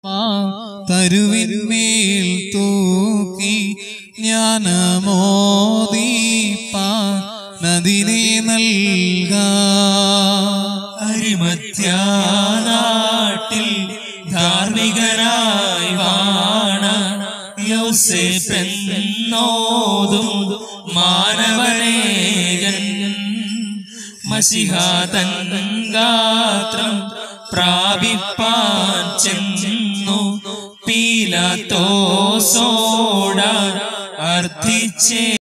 തരുവിന്മേൽ തൂക്കി ജ്ഞാനമോദീപ്പാനതിനെ നൽക അരിമത്യാനാട്ടിൽ ധാർമ്മികനായി വാണ യൗസേപ്പെന്നോതും മാനവനേകൻ മസിഹാതൻ ഗാത്രം പ്രാപിപ്പാൻ ചെന്നു പീലത്തോസോട അർത്ഥിച്ചേ